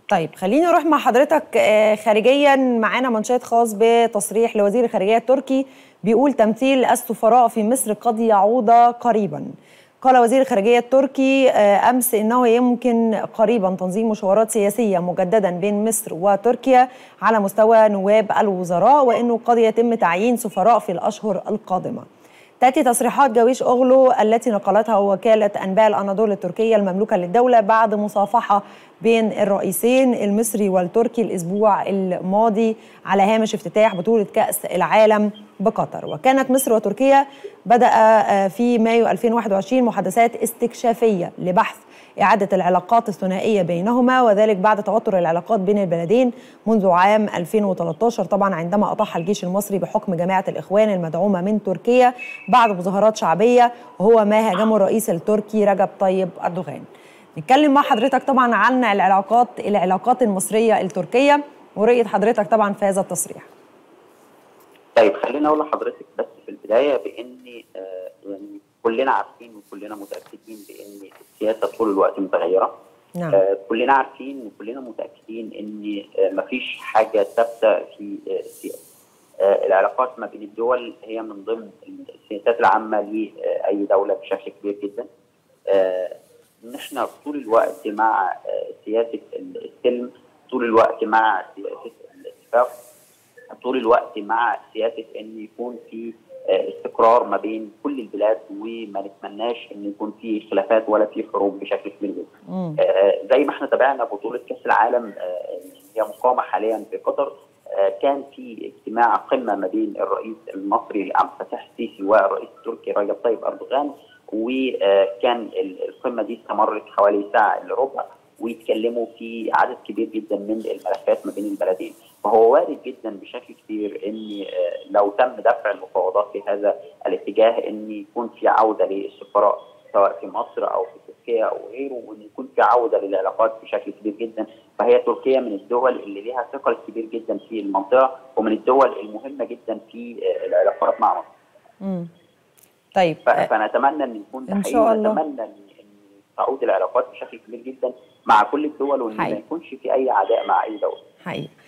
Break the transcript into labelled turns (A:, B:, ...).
A: طيب خليني اروح مع حضرتك آه، خارجيا معانا منشات خاص بتصريح لوزير الخارجيه التركي بيقول تمثيل السفراء في مصر قد يعود قريبا قال وزير الخارجيه التركي آه، امس انه يمكن قريبا تنظيم مشاورات سياسيه مجددا بين مصر وتركيا على مستوى نواب الوزراء وانه قد يتم تعيين سفراء في الاشهر القادمه تأتي تصريحات جويش أغلو التي نقلتها وكالة أنباء الأناضول التركية المملوكة للدولة بعد مصافحة بين الرئيسين المصري والتركي الأسبوع الماضي على هامش افتتاح بطولة كأس العالم بقطر وكانت مصر وتركيا بدأ في مايو 2021 محادثات استكشافية لبحث إعادة العلاقات الثنائية بينهما وذلك بعد توتر العلاقات بين البلدين منذ عام 2013 طبعا عندما أطاح الجيش المصري بحكم جماعة الإخوان المدعومة من تركيا بعد مظاهرات شعبية وهو ما هاجمه الرئيس التركي رجب طيب أردوغان نتكلم مع حضرتك طبعا عن العلاقات العلاقات المصرية التركية ورؤية حضرتك طبعا في هذا التصريح
B: طيب خليني اقول لحضرتك بس في البدايه بان آه يعني كلنا عارفين وكلنا متاكدين بان السياسه طول الوقت متغيره
A: نعم.
B: آه كلنا عارفين وكلنا متاكدين ان آه مفيش حاجه ثابته في آه السياسه آه العلاقات ما بين الدول هي من ضمن السياسات العامه لاي دوله بشكل كبير جدا آه ان احنا طول الوقت مع آه سياسه السلم طول الوقت مع سياسه الاتفاق طول الوقت مع سياسه ان يكون في استقرار ما بين كل البلاد وما نتمناش ان يكون في خلافات ولا في حروب بشكل كبير جدا. آه زي ما احنا تابعنا بطوله كاس العالم آه هي مقامه حاليا في قطر آه كان في اجتماع قمه ما بين الرئيس المصري عبد الفتاح السيسي والرئيس التركي رجب طيب اردوغان وكان القمه دي استمرت حوالي ساعه الا ربع ويتكلموا في عدد كبير جدا من الملفات ما بين البلدين فهو وارد جدا بشكل كبير ان لو تم دفع المفاوضات في هذا الاتجاه ان يكون في عوده للسفراء سواء في مصر او في تركيا او غيره وان يكون في عوده للعلاقات بشكل كبير جدا فهي تركيا من الدول اللي لها ثقل كبير جدا في المنطقه ومن الدول المهمه جدا في العلاقات مع مصر.
A: امم طيب
B: فنتمنى ان يكون
A: ان شاء الله
B: ونتمنى ان تعود العلاقات بشكل كبير جدا مع كل الدول وان ما يكونش في اي عداء مع اي دوله.
A: حقيقي